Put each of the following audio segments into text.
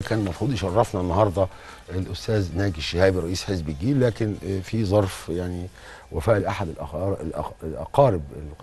كان المفروض يشرفنا النهارده الاستاذ ناجي الشهابي رئيس حزب الجيل لكن في ظرف يعني وفاة لاحد الأخار- الأخ- الاقارب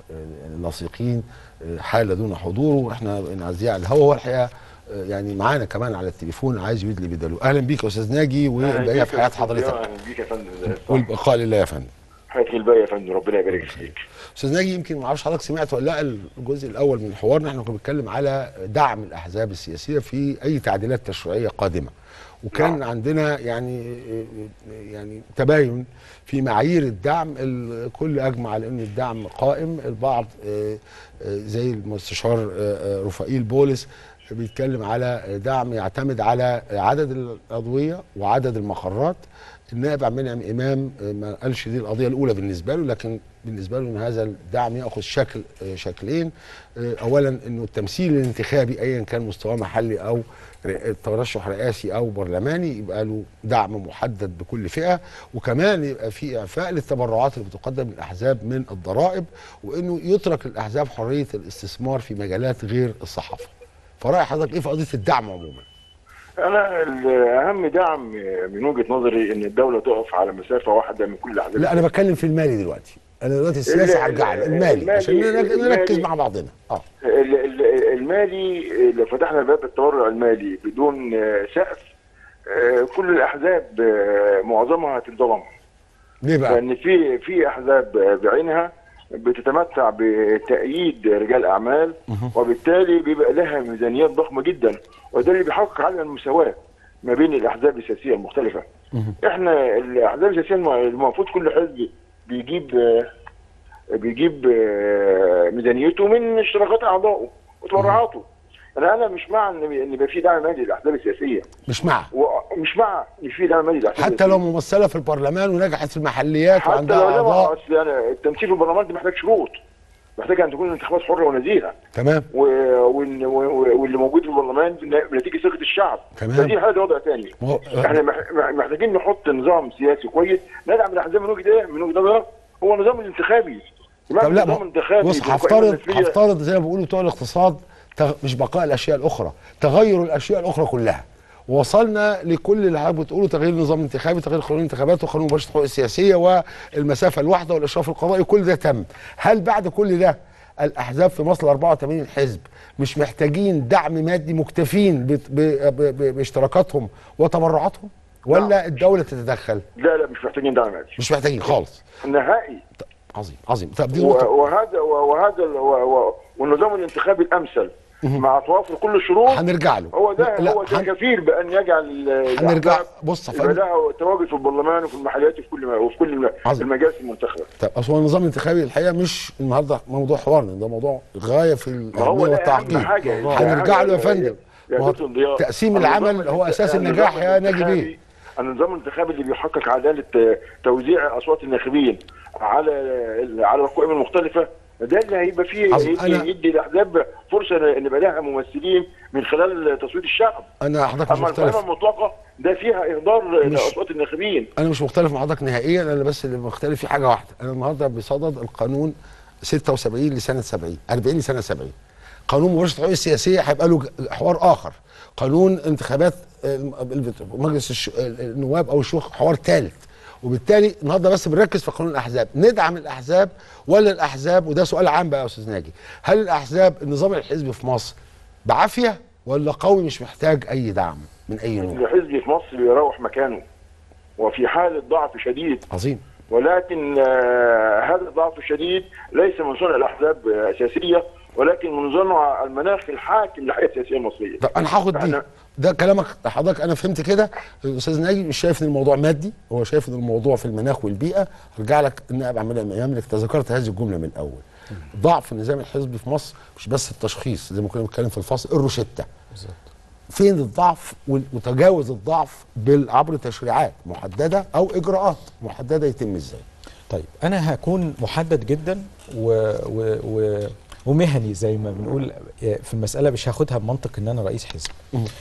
اللصيقين حال دون حضوره واحنا بنعزيه على الهوا هو الحقيقه يعني معانا كمان على التليفون عايز يدلي بداله اهلا بيك يا استاذ ناجي والبقيه في حياه حضرتك اهلا بيك يا فندم والبقاء لله يا فندم حياتك الباقيه يا فندم ربنا يبارك فيك استاذ ناجي يمكن ما اعرفش حضرتك سمعت ولا لا الجزء الاول من حوارنا احنا كنا بنتكلم على دعم الاحزاب السياسيه في اي تعديلات تشريعيه قادمه وكان نعم. عندنا يعني يعني تباين في معايير الدعم الكل اجمع على ان الدعم قائم البعض آه، آه، زي المستشار آه، آه، رفائيل بولس بيتكلم على دعم يعتمد على عدد الادويه وعدد المقرات النائب عبد المنعم امام آه، ما قالش دي القضيه الاولى بالنسبه له لكن بالنسبه له ان هذا الدعم ياخذ شكل آه، شكلين آه، اولا انه التمثيل الانتخابي ايا كان مستواه محلي او ر- ترشح رئاسي او برلماني يبقى له دعم محدد بكل فئه وكمان يبقى في اعفاء للتبرعات اللي بتقدم للاحزاب من الضرائب وانه يترك للاحزاب حريه الاستثمار في مجالات غير الصحافه. فراي حضرتك ايه في قضيه الدعم عموما؟ انا اهم دعم من وجهه نظري ان الدوله تقف على مسافه واحده من كل الاحزاب لا انا بتكلم في المالي دلوقتي. انا دلوقتي السياسه ال- هرجع لها، ال- المالي المالي- عشان نرك- نركز المالي- مع بعضنا. اه ال- ال- المالي لو فتحنا باب التبرع المالي بدون آه، سقف آه، كل الاحزاب آه، معظمها هتتظلم ليه بقى؟ لان في في احزاب آه، بعينها بتتمتع بتأييد رجال أعمال وبالتالي بيبقى لها ميزانيات ضخمة جدا وده اللي بيحقق على المساواة ما بين الأحزاب السياسية المختلفة احنا الأحزاب السياسية الم- المفروض كل حزب بيجيب آه، بيجيب آه، ميزانيته من اشتراكات أعضائه وتبرعاته أنا أنا مش مع إن إن يبقى في دعم مالي للأحزاب السياسية مش مع ومش مع إن في دعم مالي للأحزاب حتى لو السياسية. ممثله في البرلمان ونجحت في المحليات حتى وعندها لو لما اعضاء اصل انا التمثيل في البرلمان ده محتاج شروط محتاج ان تكون الانتخابات حره ونزيهه تمام و... وإن- و... واللي موجود في البرلمان بنتيجه ثقه الشعب تمام. فدي حاجه وضع ثاني ما هو- احنا مح... مح- محتاجين نحط نظام سياسي كويس ندعم الاحزاب من وجهه ايه؟ من وجهه نظري هو النظام الانتخابي طب لا نظام ما- انتخابي بص بالقائمة هفترض النسبية. هفترض زي ما بيقولوا بتوع الاقتصاد تغ... مش بقاء الاشياء الاخرى تغير الاشياء الاخرى كلها ووصلنا لكل اللي حضرتك بتقوله تغيير النظام الانتخابي تغيير قانون الانتخابات وقانون مباشره الحقوق السياسيه والمسافه الواحده والاشراف القضائي كل ده تم هل بعد كل ده الاحزاب في مصر 84 حزب مش محتاجين دعم مادي مكتفين ب... ب... ب... ب... باشتراكاتهم وتبرعاتهم ولا نعم. الدوله تتدخل لا لا مش محتاجين دعم مالي مش محتاجين خالص نهائي عظيم عظيم طب دي و- نقطه وهذا وهذا ال- و- و- والنظام الانتخابي الامثل مع توافر كل الشروط هنرجع له هو ده لا، هو ده هن- كفيل بان يجعل هنرجع الأحزاب بص يا يبقى فندم لها تواجد في البرلمان وفي المحليات وفي كل وفي كل الم- عظيم. المجالس المنتخبه طب اصل هو النظام الانتخابي الحقيقه مش النهارده موضوع حوارنا ده موضوع غايه في ما هو الاهميه ده والتعقيد اهم حاجه هنرجع له يا فندم يا ما هو دكتور ضياء. تقسيم النظام العمل هو الانت- اساس النظام النجاح يا ناجي الانتخابي- بيه النظام الانتخابي اللي بيحقق عداله آه، توزيع اصوات الناخبين على ال- على القوائم المختلفه ده اللي هيبقى فيه عظيم. يدي, أنا- يدي الاحزاب فرصه ان يبقى لها ممثلين من خلال تصويت الشعب انا حضرتك مش اما القائمه مختلف المطلقه ده فيها اهدار مش- لاصوات الناخبين انا مش مختلف مع حضرتك نهائيا انا بس اللي مختلف في حاجه واحده انا النهارده بصدد القانون 76 لسنه 70 40 لسنه 70 قانون مباشره الحقوق السياسيه هيبقى له ج- حوار اخر قانون انتخابات آه، مجلس الش- النواب او الشيوخ حوار ثالث وبالتالي النهارده بس بنركز في قانون الاحزاب ندعم الاحزاب ولا الاحزاب وده سؤال عام بقى يا استاذ ناجي هل الاحزاب النظام الحزبي في مصر بعافيه ولا قوي مش محتاج اي دعم من اي نوع الحزب في مصر يروح مكانه وفي حاله ضعف شديد عظيم ولكن آه، هذا الضعف الشديد ليس من صنع الاحزاب آه، السياسيه ولكن من صنع المناخ الحاكم للحياه السياسيه المصريه. طب انا هاخد دي إحنا- ده كلامك حضرتك انا فهمت كده الاستاذ ناجي مش شايف ان الموضوع مادي هو شايف ان الموضوع في المناخ والبيئه ارجع لك النائب عماد يملك تذكرت هذه الجمله من الاول ضعف النظام الحزبي في مصر مش بس التشخيص زي ما كنا بنتكلم في الفصل الروشته فين الضعف وال- وتجاوز الضعف بال- عبر تشريعات محدده او اجراءات محدده يتم ازاي طيب انا هكون محدد جدا و... و... و... ومهني زي ما بنقول في المساله مش هاخدها بمنطق ان انا رئيس حزب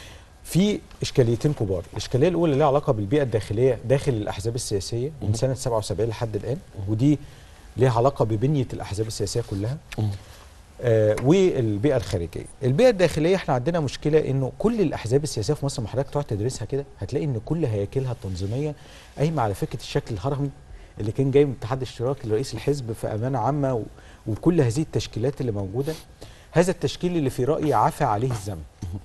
في اشكاليتين كبار الاشكاليه الاولى لها علاقه بالبيئه الداخليه داخل الاحزاب السياسيه من سنه 77 لحد الان ودي ليها علاقه ببنيه الاحزاب السياسيه كلها آه والبيئه الخارجيه البيئه الداخليه احنا عندنا مشكله انه كل الاحزاب السياسيه في مصر لما حضرتك تقعد تدرسها كده هتلاقي ان كل هياكلها التنظيميه قايمه على فكره الشكل الهرمي اللي كان جاي من الاتحاد الاشتراكي لرئيس الحزب في امانه عامه و- وكل هذه التشكيلات اللي موجوده هذا التشكيل اللي في رايي عفى عليه الزمن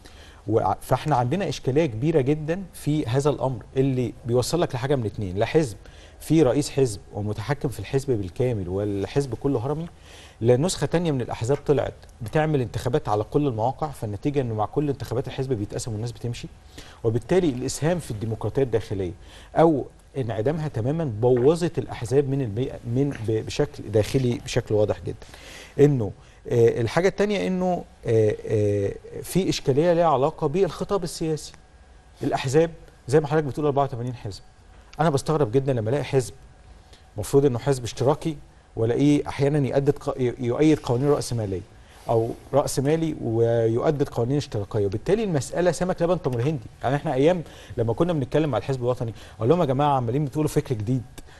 وع- فاحنا عندنا اشكاليه كبيره جدا في هذا الامر اللي بيوصل لك لحاجه من اتنين لا حزب في رئيس حزب ومتحكم في الحزب بالكامل والحزب كله هرمي لا نسخه تانية من الاحزاب طلعت بتعمل انتخابات على كل المواقع فالنتيجه انه مع كل انتخابات الحزب بيتقسم والناس بتمشي وبالتالي الاسهام في الديمقراطيه الداخليه او انعدامها تماما بوظت الاحزاب من البيئه من ب- بشكل داخلي بشكل واضح جدا انه آه، الحاجه الثانيه انه آه، آه، في اشكاليه ليها علاقه بالخطاب السياسي الاحزاب زي ما حضرتك بتقول 84 حزب انا بستغرب جدا لما الاقي حزب المفروض انه حزب اشتراكي والاقيه احيانا يؤدد ق- يؤيد قوانين راسماليه او راس مالي ويؤدد قوانين اشتراكيه وبالتالي المساله سمك لبن تمر هندي يعني احنا ايام لما كنا بنتكلم مع الحزب الوطني اقول لهم يا جماعه عمالين بتقولوا فكر جديد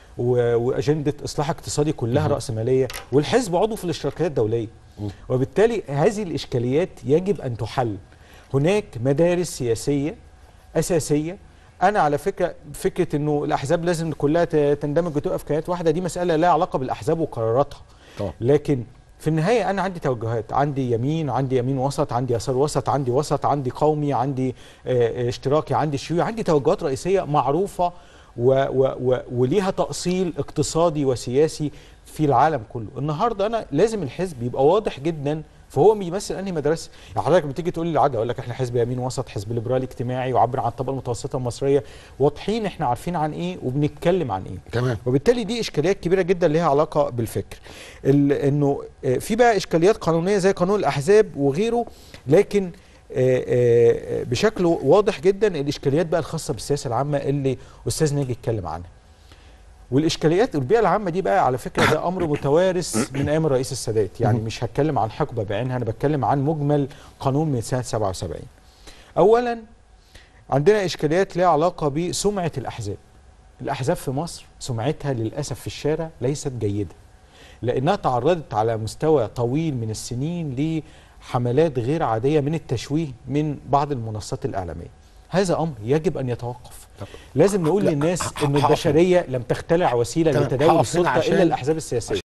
و- واجنده اصلاح اقتصادي كلها راسماليه والحزب عضو في الاشتراكيات الدوليه وبالتالي هذه الاشكاليات يجب ان تحل هناك مدارس سياسيه اساسيه انا على فكره فكره انه الاحزاب لازم كلها ت- تندمج وتبقى في كيانات واحده دي مساله لها علاقه بالاحزاب وقراراتها طبعا. لكن في النهايه انا عندي توجهات عندي يمين عندي يمين وسط عندي يسار وسط عندي وسط عندي قومي عندي آه، آه، اشتراكي عندي شيوعي عندي توجهات رئيسيه معروفه و و و وليها تاصيل اقتصادي وسياسي في العالم كله النهارده انا لازم الحزب يبقى واضح جدا فهو بيمثل انهي مدرسه يعني حضرتك بتيجي تقول لي العاده اقول لك احنا حزب يمين وسط حزب ليبرالي اجتماعي وعبر عن الطبقه المتوسطه المصريه واضحين احنا عارفين عن ايه وبنتكلم عن ايه تمام وبالتالي دي اشكاليات كبيره جدا ليها علاقه بالفكر ال- انه آه، في بقى اشكاليات قانونيه زي قانون الاحزاب وغيره لكن آه، آه، بشكل واضح جدا الاشكاليات بقى الخاصه بالسياسه العامه اللي استاذ ناجي اتكلم عنها والاشكاليات البيئه العامه دي بقى على فكره ده امر متوارث من ايام الرئيس السادات يعني مش هتكلم عن حقبه بعينها انا بتكلم عن مجمل قانون من سنه 77 اولا عندنا اشكاليات ليها علاقه بسمعه الاحزاب الاحزاب في مصر سمعتها للاسف في الشارع ليست جيده لانها تعرضت على مستوى طويل من السنين لحملات غير عاديه من التشويه من بعض المنصات الاعلاميه هذا امر يجب ان يتوقف طب- لازم نقول لا، للناس ح- ان هقف هنا. البشريه لم تخترع وسيله تمام، لتداول هقف هنا السلطه عشان- الا الاحزاب السياسيه